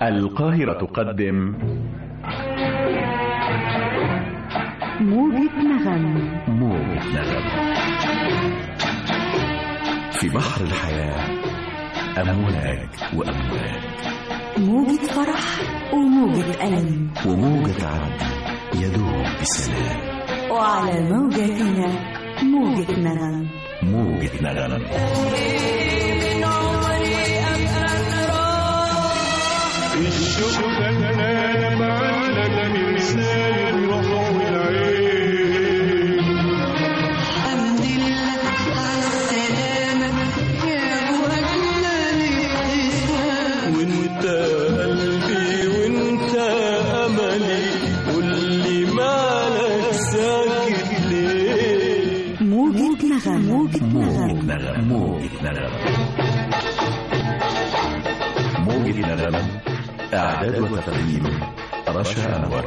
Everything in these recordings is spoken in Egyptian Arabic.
القاهرة تقدم موجة نغم موجة نغم في بحر الحياة أمواج وأمواج موجة فرح وموجة ألم وموجة عدل يدوم بسلام وعلى موجتنا موجة نغم موجة نغم الشوق فنان معلق من لسان الروح والعين الحمد لله على السلامة يا أبو أجمل ابتسام وانت قلبي وانت املي قولي مالك ساكت ليه موجة نغم موجة موجة نغم نغم موجة نغم موجة نغم إعداد وتقديم رشا أنور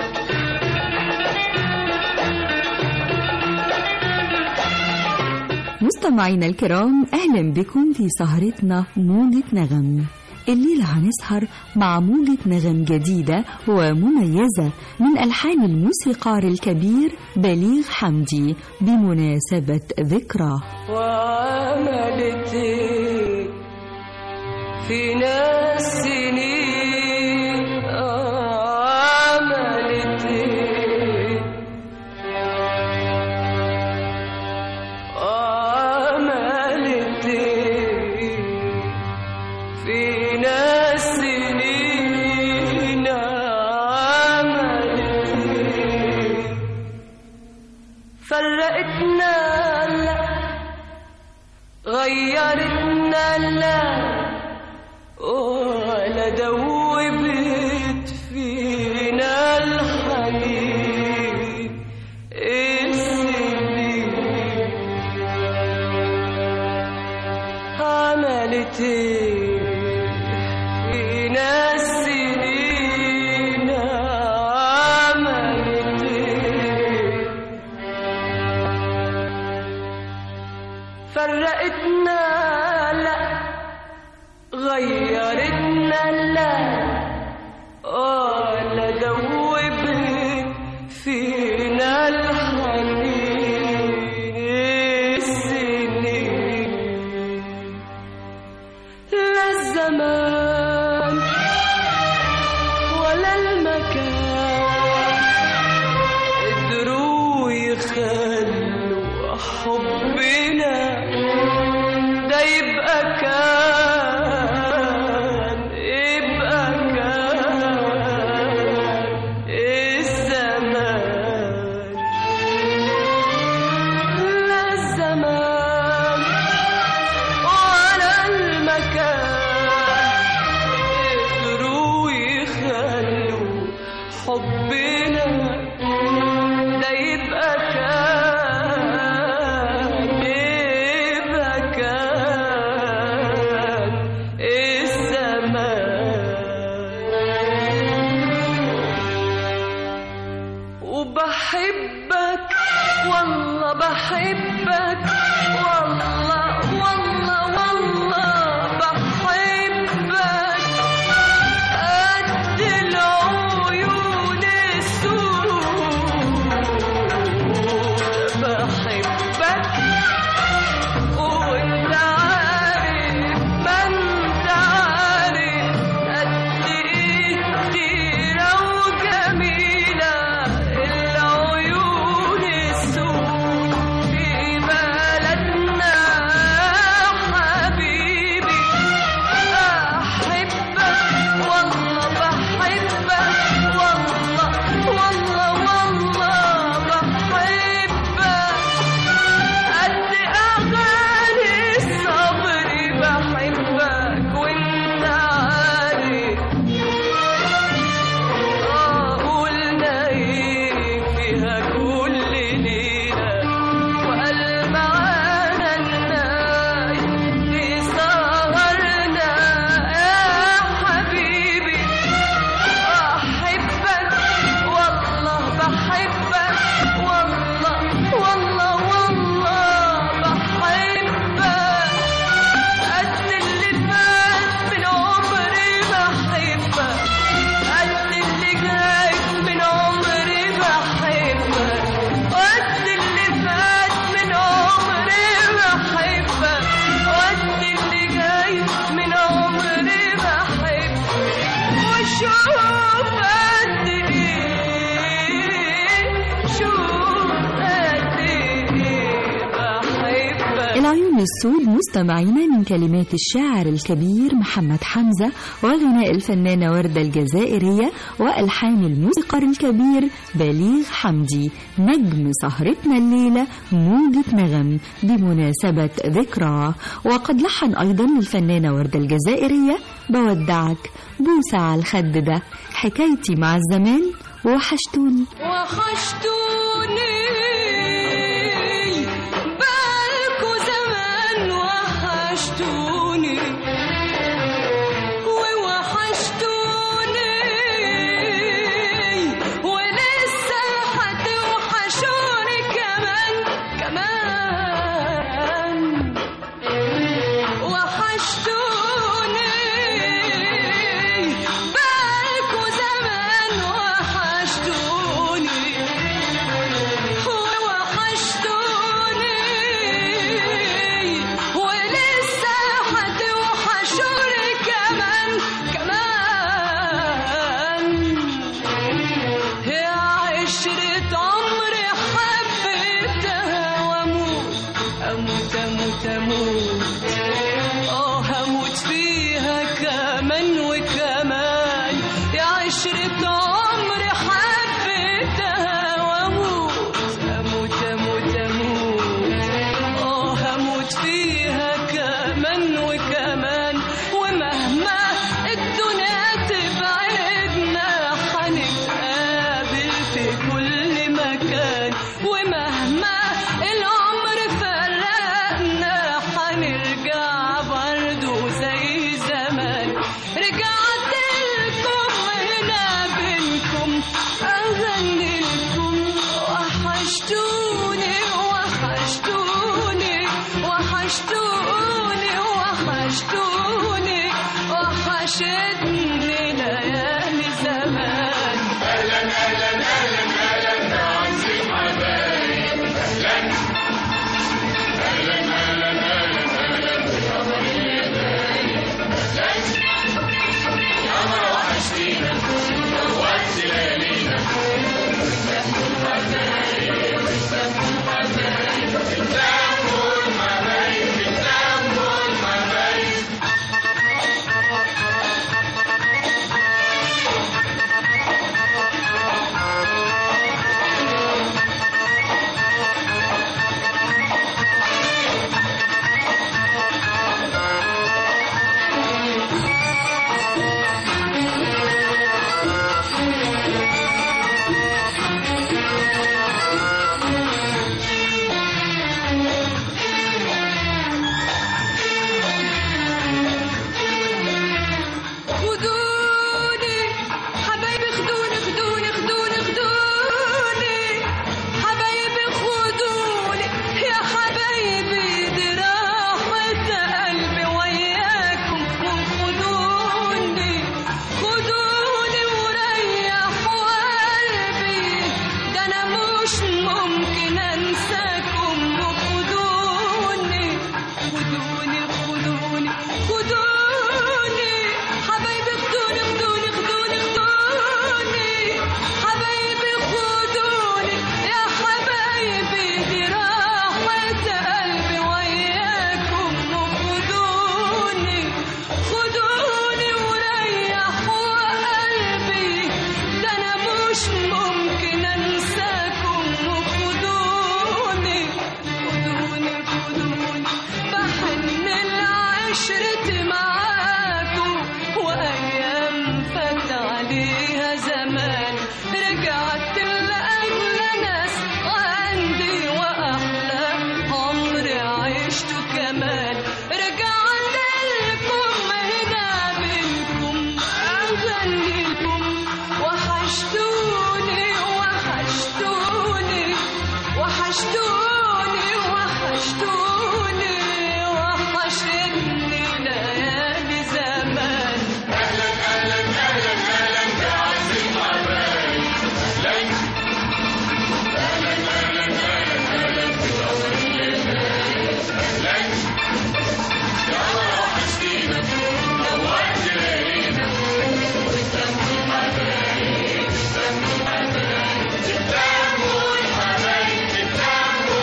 مستمعينا الكرام أهلا بكم في سهرتنا موجة نغم الليلة هنسهر مع موجة نغم جديدة ومميزة من ألحان الموسيقار الكبير بليغ حمدي بمناسبة ذكراه وعملت إيه في ناس سنين آه، عملت إيه عملت إيه في ناس سنين عملت إيه فرقتنا لا غيرتنا لا ولا دوبت فينا الحنين السنين عملت ايه فينا السنين عملت ايه فرقتنا لا غيرتنا لا ولا دوبت فينا الحنين السنين لا الزمان ولا المكان قدروا يخلوا حبنا ده يبقى كان يبقى كان الزمان لا الزمان ولا المكان قدروا يخلوا حبنا ده يبقى كان يبقى كان الزمان وبحبك والله بحبك والله والله والله بحبك قد العيون السود بحبك وانت عارف ما انت عارف قد ايه كتيرة وجميلة العيون السود في بالك عيون السود مستمعين من كلمات الشاعر الكبير محمد حمزة وغناء الفنانة وردة الجزائرية وألحان الموسيقار الكبير بليغ حمدي نجم سهرتنا الليلة موجة نغم بمناسبة ذكرى وقد لحن أيضا للفنانة وردة الجزائرية بودعك بوسة على الخد ده حكايتي مع الزمان وحشتوني وحشتوني بالكو زمان وحشتوني ووحشتوني ولسه هتوحشوني كمان كمان وحشتوني بالكو زمان وحشتوني وحشتوني ولسه هتوحشوني كمان كمان يا عشرة عمري حبيتها واموت اموت اموت اموت اه هموت فيها كمان وكمان يا عشرة عمري حبيتها واموت اموت اموت اموت اه هموت فيها كمان وكمان ومهما الدنيا تبعدنا هنتقابل في كل مكان ومهما العمر فرقنا هنرجع برضو زي زمان رجعت لكم هنا بينكم أغني لكم وحشتوني وحشتوني وحشتوني وحشتوني وحشتني ليالي زمان خدوني حبايبي خدوني خدوني خدوني خدوني حبايبي خدوني يا حبايبي دي راحة قلبي وياكم وخدوني خدوني وريحوا قلبي ده انا مش ممكن انساكم وخدوني خدوني خدوني خدوني حبايبي خدوني خدوني خدوني خدوني حبايبي خدوني يا حبايبي دي راحة قلبي وياكم وخدوني خدوني وريحوا قلبي ده انا مش ممكن انساكم وخدوني خدوني خدوني بحن العشرة معاكم وأيام فات عليها زمان رجعت لأجل ناس عندي وأحلى عمري عشته كمان رجعت لكم هنا بينكم أغنيكم وحشتوني وحشتوني وحشتوني وحشتوني وحشتني ليالي زمان التامل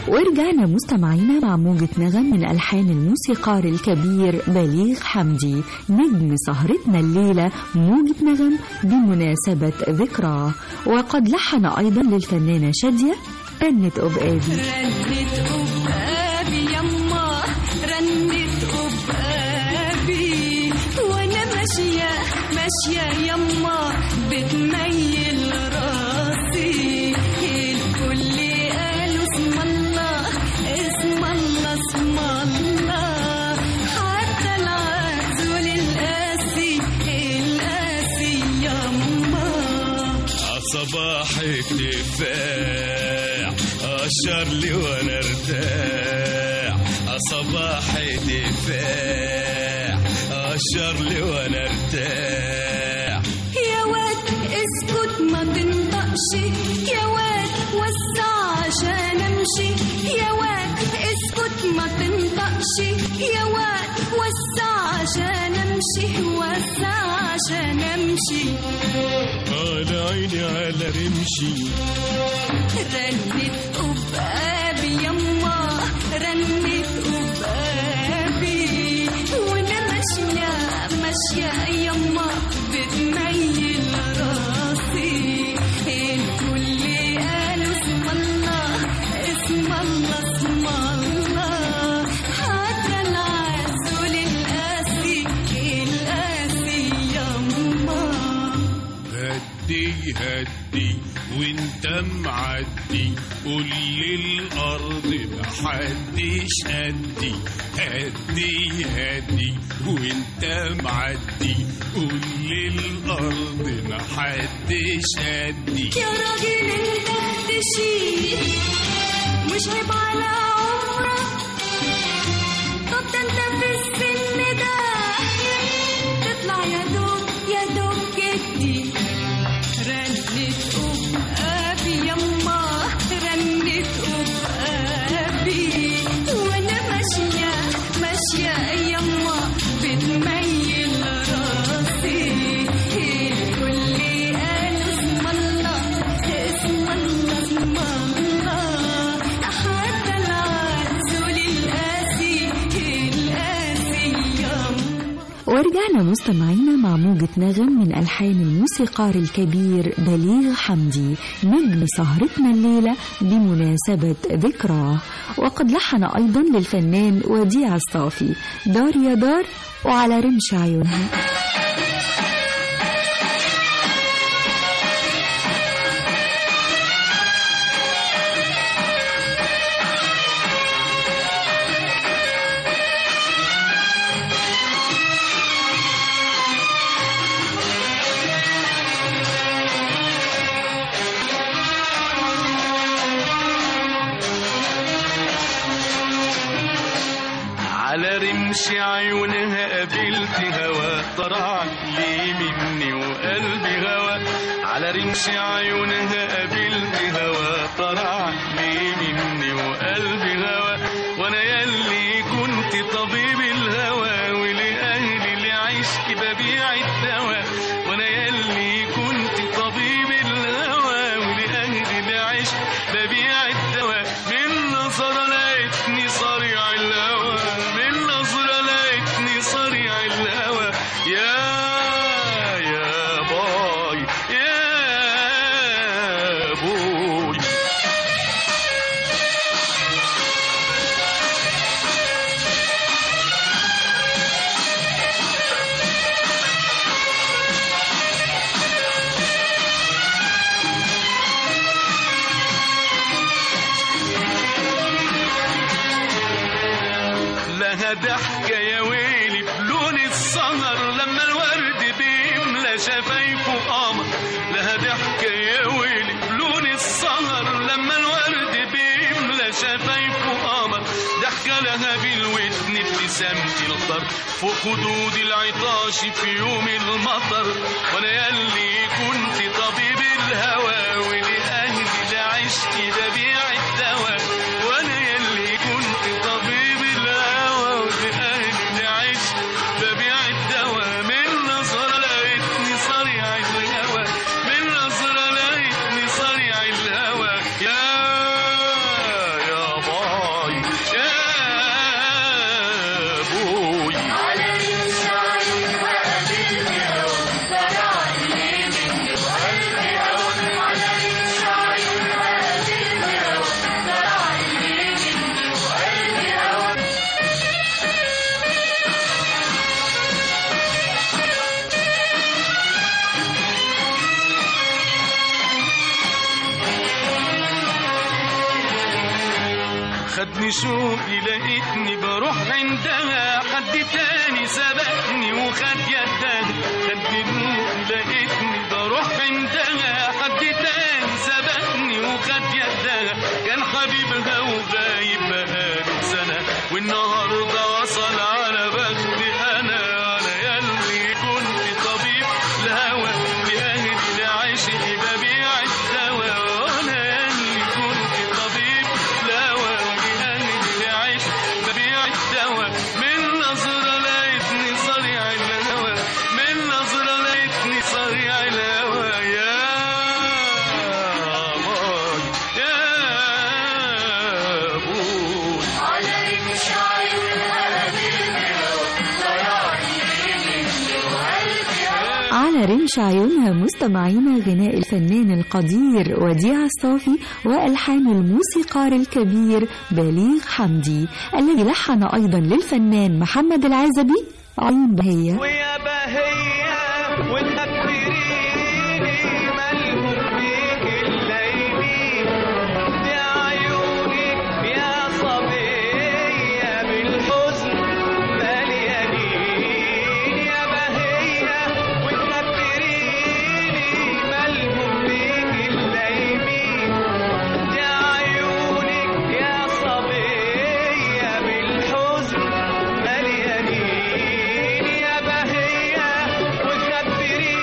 ورجعنا مستمعينا مع موجة نغم من ألحان الموسيقار الكبير بليغ حمدي نجم سهرتنا الليلة موجة نغم بمناسبة ذكرى وقد لحن أيضا للفنانة شادية رنة أبقابي رنت أبقابي يما رنت أبقابي وأنا ماشية ماشية يما بتميل راسي الكل قالوا اسم الله اسم الله اسم الله حتى العسول القاسي القاسي يما صباح الدفاع اشر لي وانا ارتاح صباح الدفاع اشر لي وانا ارتاح يا واد اسكت ما تنطقش يا واد وسع عشان امشي يا واد اسكت ما تنطقش يا واد وسع عشان امشي وسع عشان امشي على عيني على رمشي رنت أبقابي يما رنت أبقابي وأنا ماشية ماشية يما بتميل راسي الكل قالوا اسم الله اسم الله اسم الله حتى العسول القاسي القاسي يما هدي هدي وانت معدي قول للارض محدش قدي هدي هدي وانت معدي قول للارض محدش قدي يا راجل انت تشيل مش عيب على عمرك طب ده انت في السن ده تطلع يا دوب يا دوب جدي رنت أبقابي يما رنت أبقابي وانا ماشية ماشية يما بتميل راسي الكل قالوا اسم الله اسم الله اسم الله حتى العسول القاسي القاسي يما ورجعنا مستمعينا مع موجة نغم من ألحان الموسيقار الكبير بليغ حمدي نجم سهرتنا الليلة بمناسبة ذكراه وقد لحن أيضا للفنان وديع الصافي دار يا دار وعلى رمش عيونها على رمش عيونها قابلت هوا طرع لي مني وقلبي هوا على رمش عيونها قابلت هوا طرع لي مني وقلبي هوا وانا يلي كنت طبيب الهوى ولأهلي اللي عشت ببيع الدواء وانا يلي كنت طبيب الهوى ولأهلي اللي عشت ببيع الدواء من نظرة لقيتني صريع الهوى من نظرة لقيتني صريع الهوى يا يا باي يا بوي لها ضحكة يا ويلي بلون السهر لما الورد بيملى شفايفه قمر لها ضحكة يا ويلي بلون السهر لما الورد بيملى شفايفه قمر ضحكة لها بالودن ابتسامة الطر فوق خدود العطاش في يوم المطر وانا يلي كنت طبيب الهوى ولأهلي لا عشت ببيع الدواء وانا يلي كنت طبيب الهوى ولأهلي لا عشت ببيع الدواء من نظرة لقيتني صريع الهوى من نظرة لقيتني صريع الهوى يا يا شوقي لقيتني بروح عندها حد تاني سبقني وخد يدها خد دموعي لقيتني بروح عندها حد تاني سبقني وخد يدها كان حبيبها وغايب بقاله سنة والنهاردة وصل على بختي أنا أنا ياللي كنت طبيب الهوى لأهلي لعشقي ببيع الدواء وأنا ياللي كنت طبيب الهوى لأهلي لعشقي ببيع الدواء من نظرة لقيتني صريع الهوى من نظرة لقيتني صريع الهوى يا باي يا بوي على رمش عيونها مستمعينا غناء الفنان القدير وديع الصافي والحان الموسيقار الكبير بليغ حمدي الذي لحن ايضا للفنان محمد العزبي عيون بهيه ويا بهية وتكبريني مالهم بيك الليلين يا عيونك يا صبية بالحزن مليانين يا بهية وتكبريني مالهم بيك الليلين يا عيونك يا صبية بالحزن مليانين يا بهية وخبريني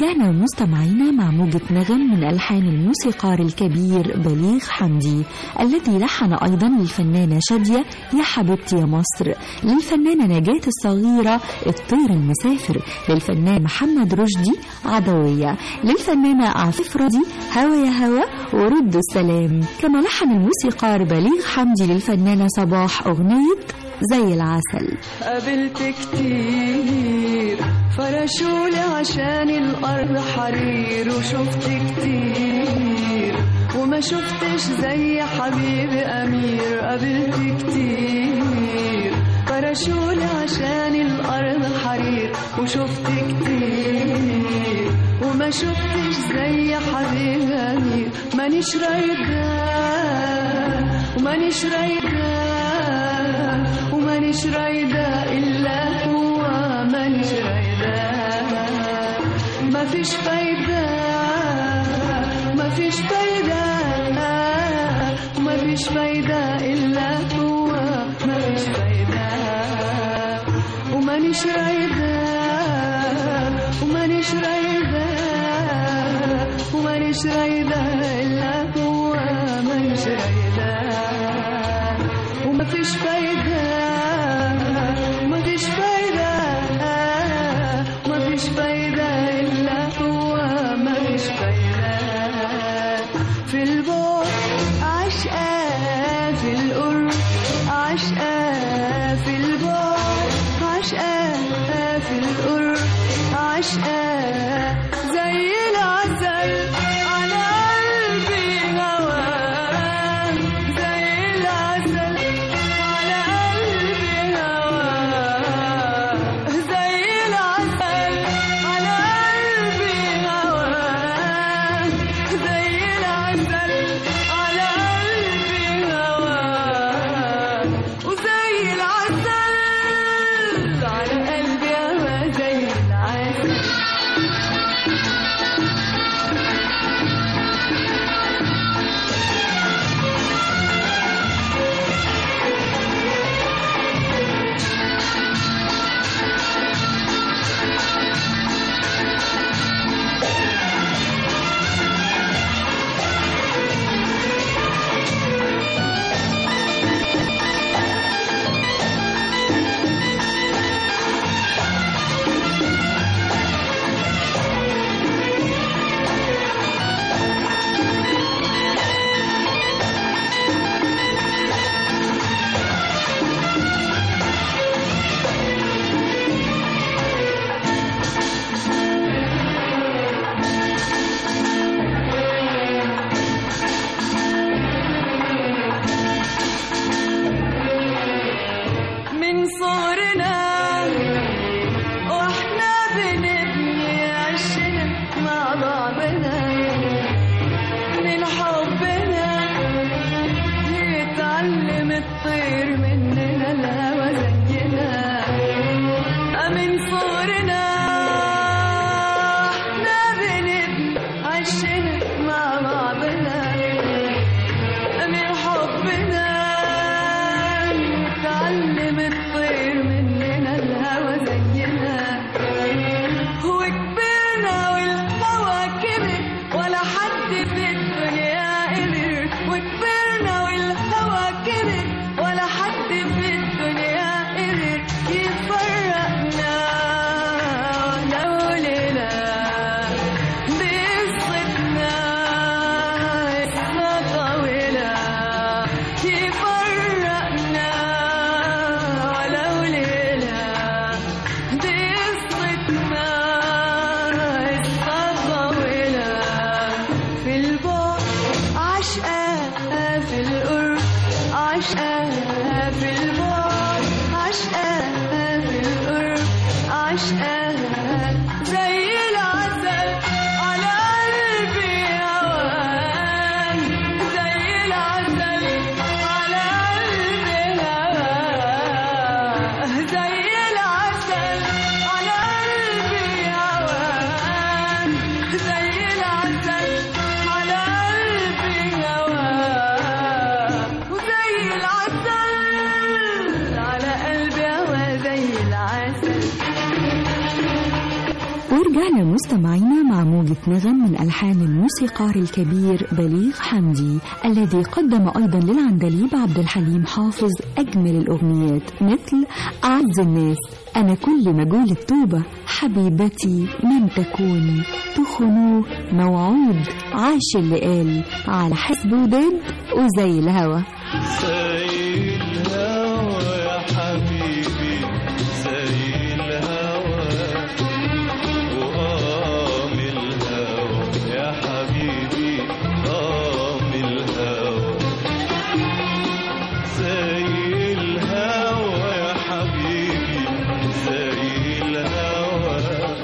رجعنا مستمعينا مع موجة نغم من ألحان الموسيقار الكبير بليغ حمدي الذي لحن أيضا للفنانة شادية يا حبيبتي يا مصر للفنانة نجاة الصغيرة الطير المسافر للفنان محمد رشدي عدوية للفنانة عفيف راضي هوا يا هوا ورد السلام كما لحن الموسيقار بليغ حمدي للفنانة صباح أغنية زي العسل قابلت كتير فرشولي عشان الأرض حرير وشفت كتير وما شفتش زي حبيبي أمير قابلت كتير فرشولي عشان الأرض حرير وشفت كتير وما شفتش زي حبيبي أمير مانيش رايدة ومانيش رايدة ومانيش رايدة إلا هو مانيش رايدة ما فيش فايدة ما فيش فايدة ما فيش فايدة إلا هو ما فيش فايدة ومانيش رايدة ومانيش رايدة ومانيش رايدة إلا هو مانيش رايدة وما فيش فايدة ما فيش فايدة ما فيش فايدة إلا هو ما فيش فايدة في البعد عشقة في القرب عشقة في البعد عشقة في القرب عشقة زي العسل على قلبي هواه زي العسل على قلبي هواه زي العسل على قلبي هواه زي العسل على قلبي هواه وزي العسل على قلبي هواه زي العسل من صغرنا واحنا بنبني عشنا مع بعضنا من حبنا يتعلم الطير مننا الهوى زينا من صغرنا احنا بنبني عشنا مع بعضنا من حبنا نتعلم الطير مننا الهوى زينا وكبرنا والهوى كبر ولا حد في الدنيا قدر وكبرنا والهوى كبر ولا حد في ورجعنا مستمعينا مع موجة نغم من ألحان الموسيقار الكبير بليغ حمدي الذي قدم أيضا للعندليب عبد الحليم حافظ أجمل الأغنيات مثل أعز الناس أنا كل مجول التوبة حبيبتي من تكون تخنوه موعود عاش اللي قال على حسب وداد وزي الهوى زي الهوى يا حبيبي زي الهوى وقام الهوى يا حبيبي قام الهوى زي الهوى يا حبيبي زي الهوى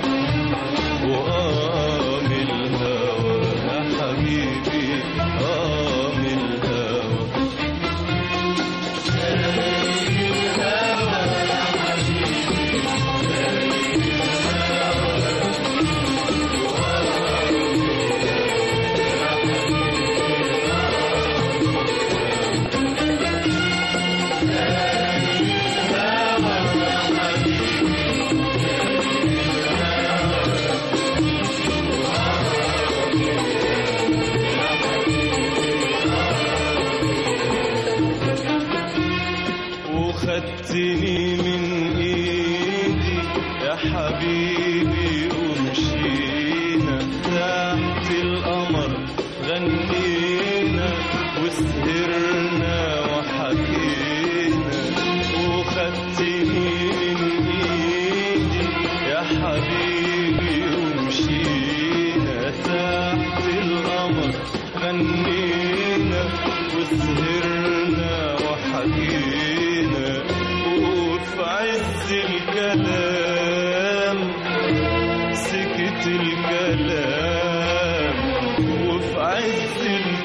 وقام الهوى يا حبيبي قام الهوى وخدتني من ايدي يا حبيبي ومشينا تحت القمر غنينا وسهرنا وحكينا وخدتني من ايدي يا حبيبي ومشينا تحت القمر غنينا وسهرنا وحكينا وفي عز الكلام سكت الكلام وفي عز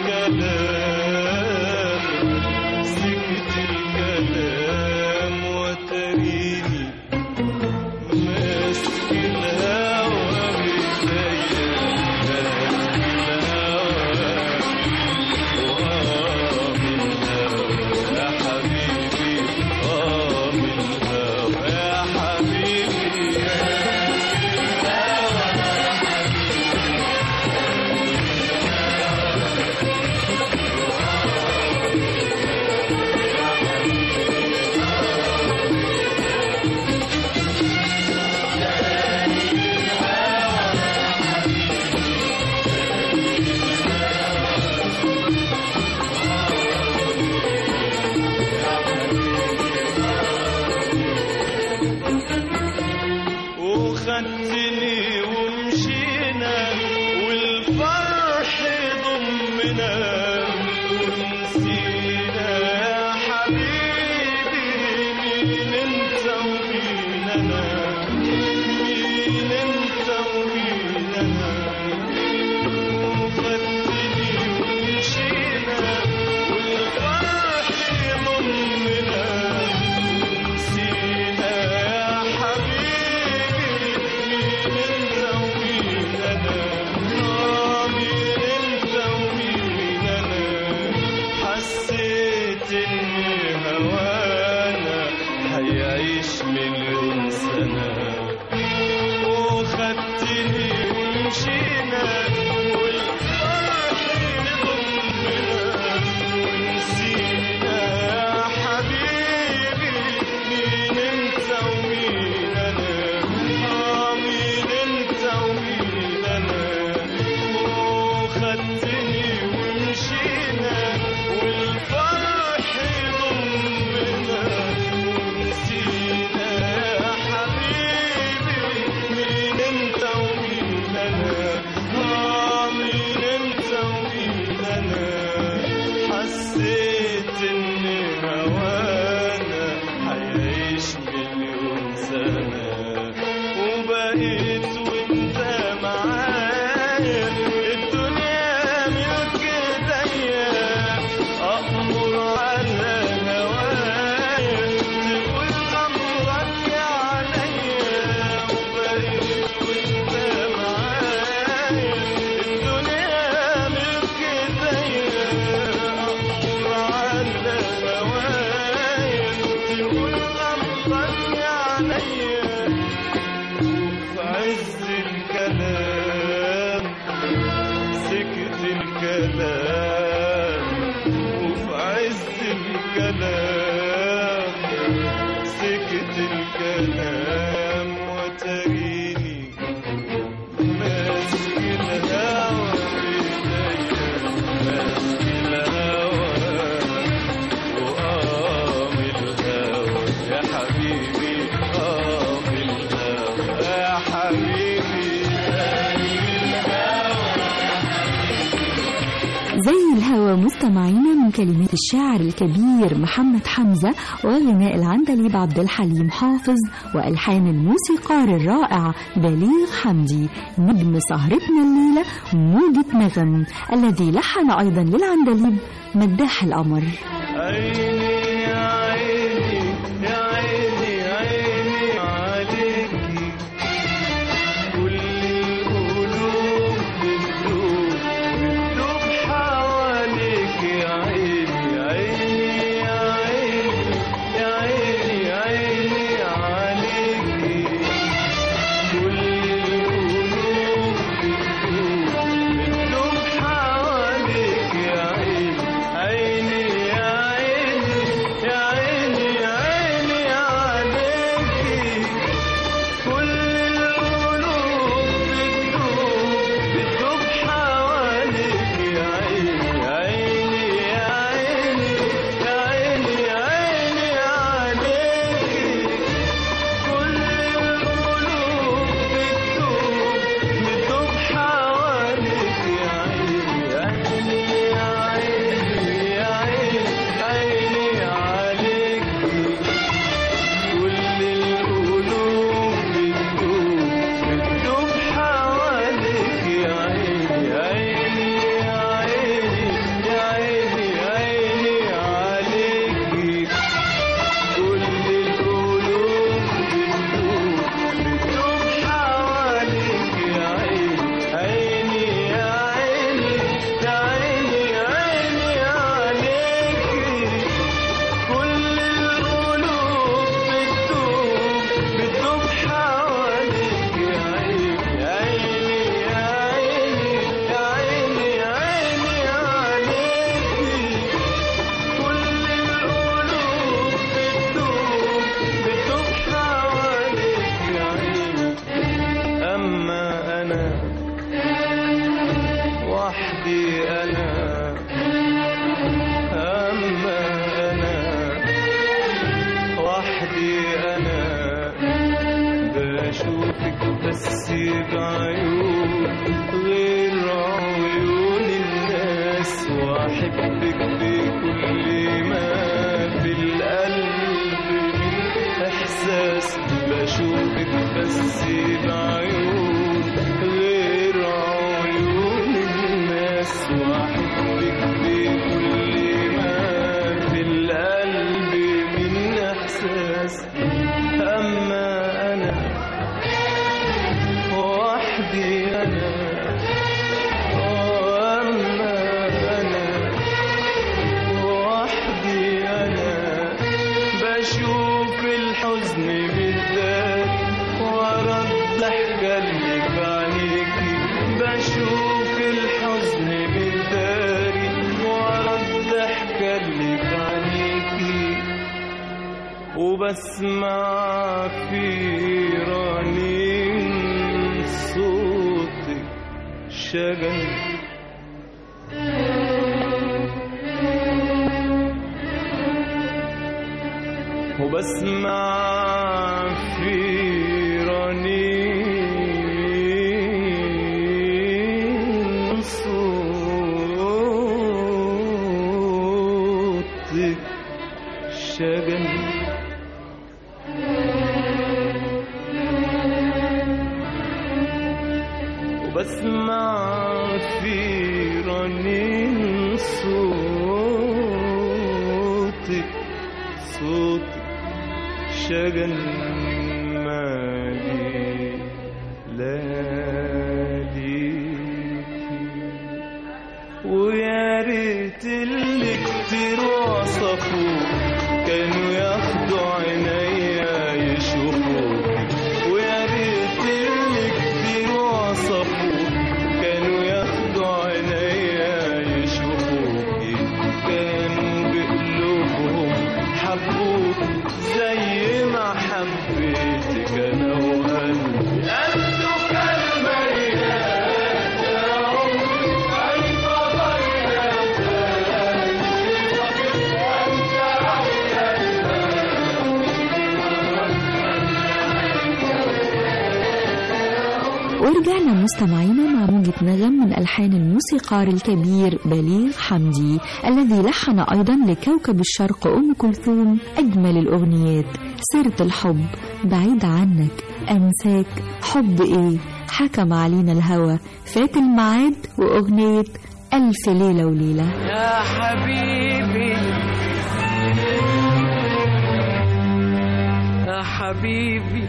الكلام سكت الكلام وتريني ماسك الهوى بإيديا ماسك الهوى وقام الهوى يا حبيبي قام الهوى يا حبيبي وخدتني ومشينا والفرح ضمنا ونسينا يا حبيبي مين انت ومين انا مين انت ومين انا وخدتني ومشينا والفرح ضمنا نسينا يا حبيبي مين انت ومين انا آه مين انت ومين انا حسيت ان هوانا هيعيش مليون سنه وخدتني ومشينا والفرح ضمنا ونسينا يا حبيبي مين انت ومين انا آه مين انت ومين انا وخدتني ومشينا والفرح ضمنا ونسينا يا حبيبي مين انت ومين انا آه الكلام وتريني ماسك الهوى بإيديا ماسك الهوى وقام الهوى يا حبيبي قام الهوى يا حبيبي زي الهوى مستمعينا من كلمات الشاعر الكبير محمد حمزة وغناء العندليب عبد الحليم حافظ وألحان الموسيقار الرائع بليغ حمدي نجم سهرتنا الليلة موجة نغم الذي لحن أيضا للعندليب مداح القمر عيني يا عيني يا عيني عيني عليكي كل القلوب بتدوب بتدوب حواليك يا عيني عيني يا عيني يا عيني عيني عليكي كل القلوب بتدوب بتدوب حواليك يا عيني عيني يا عيني يا عيني عيني عليكي كل القلوب بتدوب بتدوب حواليك يا عيني عيني يا عيني يا عيني عيني عليكي كل القلوب بتدوب بتدوب حواليك يا عيني عيني يا عيني يا عيني عيني عليكي كل القلوب بتدوب بتدوب حواليك يا عيني عيني يا عيني يا عيني عيني عليكي كل القلوب بتدوب بتدوب حواليك يا عيني عيني يا عيني يا عيني عيني عليكي كل القلوب بتدوب بتدوب حواليك يا عيني عيني يا عيني يا عيني عيني عليكي كل القلوب بتدوب بتدوب حواليك يا عيني أما أنا وحدي أنا أما أنا وحدي أنا بشوفك بس بعيون غير عيون الناس وأحبك بكل ما في القلب من إحساس بشوفك بس بعيون غير عيون الناس وأحبك بكل ما في القلب من إحساس أما أنا وحدي أنا أما أنا وحدي أنا بشوف الحزن بالذات ورا الضحكة اللي في عينيكي بشوف الحزن بالداري ورا الضحكة اللي في عينيكي وبسمع في رنين صوتك شجن وبسمع في رنين صوتك شجن وبسمع في رنين صوتك صوتك شجن مالي لاليكي ويا ريت اللي كتير وصفوك كانوا ياخدوا عينيا يشوفوك ويا ريت اللي كتير وصفوك كانوا ياخدوا عينيا يشوفوك كانوا بقلوبهم حبوك زي ما حبيت ورجعنا مستمعينا مع موجة نغم من ألحان الموسيقار الكبير بليغ حمدي الذي لحن أيضا لكوكب الشرق أم كلثوم أجمل الأغنيات سيرة الحب بعيد عنك أنساك حب إيه حكم علينا الهوى فات الميعاد وأغنية ألف ليلة وليلة يا حبيبي يا حبيبي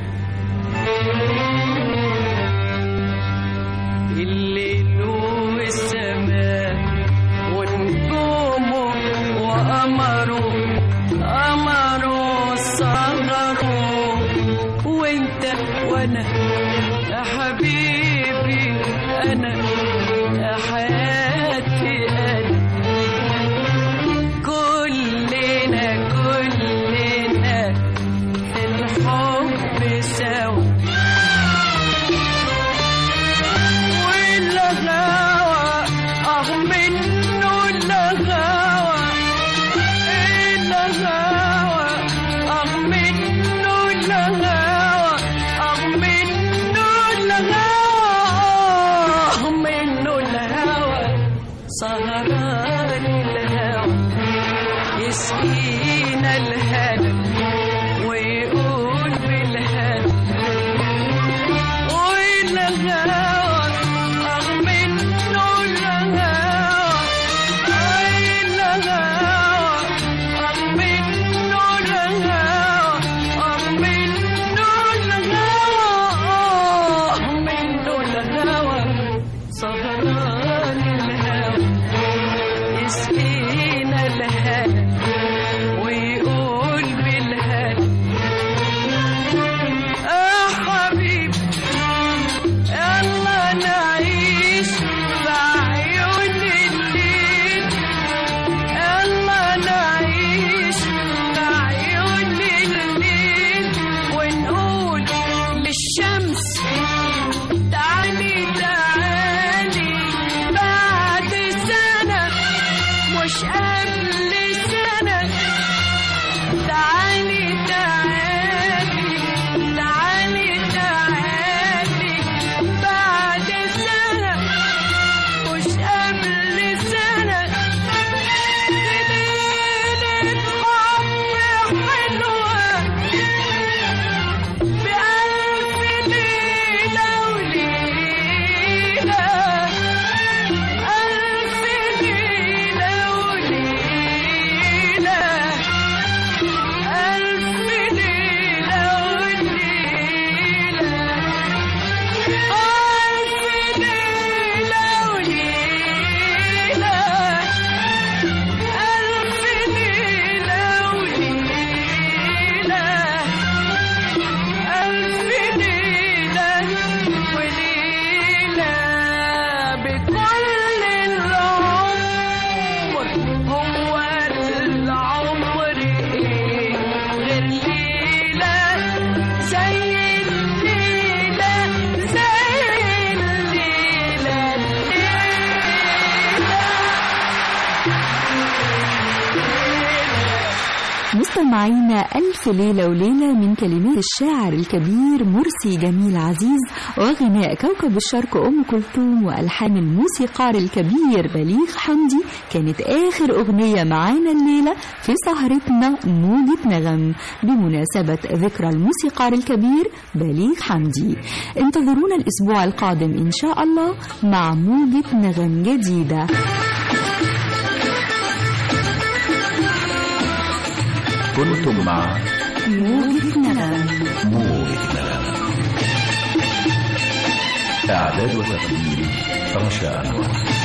الليل والسماء ونجومه وقمره قمره صغره وانت وانا يا حبيبي انا يا حياتي انا كلنا كلنا في الحب سوا والغاوى اه منه الغاوى الغاوى اه منه الغاوى اه منه الغاوى اه منه الهوى سهران الهوى يسقينا الهنا ويقول بالهنا والهوى اه منه الهوى الهوى اه منه الهوى اه منه الهوى اه منه الهوى سهران الهوى يسقينا الهنا ويقول بالهنا يا حبيبي يلا نعيش بعيون الليل يلا نعيش بعيون الليل ونقول للشمس تعالي تعالي بعد سنة مش قبل سنة تعالي تعالي تعالي تعالي بعد سنة مش قبل سنة ليلة حب حلوة بألف ليلة وليلة ألف ليلة وليلة ألف ليلة وليلة ألف ليلة وليلة ألف ليلة وليلة ألف ليلة وليلة بكل العمر هو العمر إيه غير ليلة زي الليلة زي الليلة مستمعينا ألف ليلة وليلة من كلمات الشاعر الكبير مرسي جميل عزيز وغناء كوكب الشرق أم كلثوم وألحان الموسيقار الكبير بليغ حمدي كانت آخر أغنية معانا الليلة في سهرتنا موجة نغم بمناسبة ذكرى الموسيقار الكبير بليغ حمدي انتظرونا الأسبوع القادم إن شاء الله مع موجة نغم جديدة كنتم مع موجة نغم موجة نغم إعداد وتقديم رشا أنور